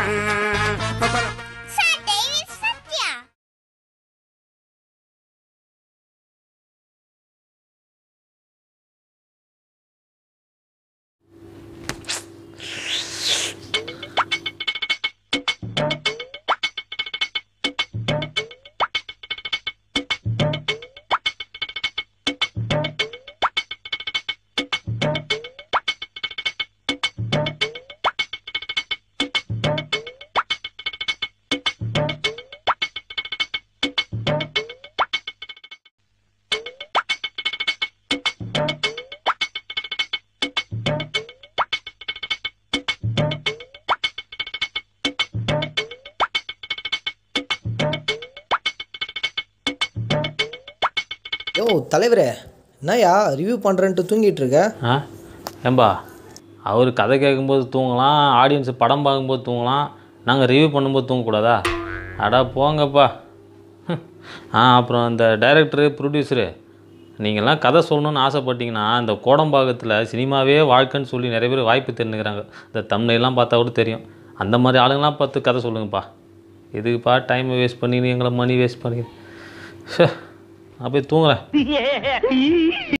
Sunday with Satya. யோ தலைவரே என்னய்யா review பண்ணுறேன்ட்டு தூங்கிட்டு இருக்க ஆ ஏம்பா அவர் கதை கேட்கும்போது தூங்கலாம் ஆடியன்ஸ் படம் பார்க்கும்போது தூங்கலாம் நாங்கள் ரிவ்யூ பண்ணும்போது தூங்கக்கூடாதா அடா போங்கப்பா ஹம். ஆ அப்புறம் இந்த டைரக்டரு ப்ரொடியூசரு நீங்கள்லாம் கதை சொல்லணும்னு ஆசைப்பட்டீங்கன்னா இந்த கோடம்பாக்கத்தில் சினிமாவே வாழ்க்கைன்னு சொல்லி நிறைய பேர் வாய்ப்பு தெரிஞ்சுக்கிறாங்க இந்த தம்னையெல்லாம் பார்த்தா கூட தெரியும் அந்த மாதிரி ஆளுங்களாம் பார்த்து கதை சொல்லுங்கப்பா இதுக்குப்பா டைமை வேஸ்ட் பண்ணி எங்களை மணி வேஸ்ட் பண்ணி நான் போய் தூங்குறேன்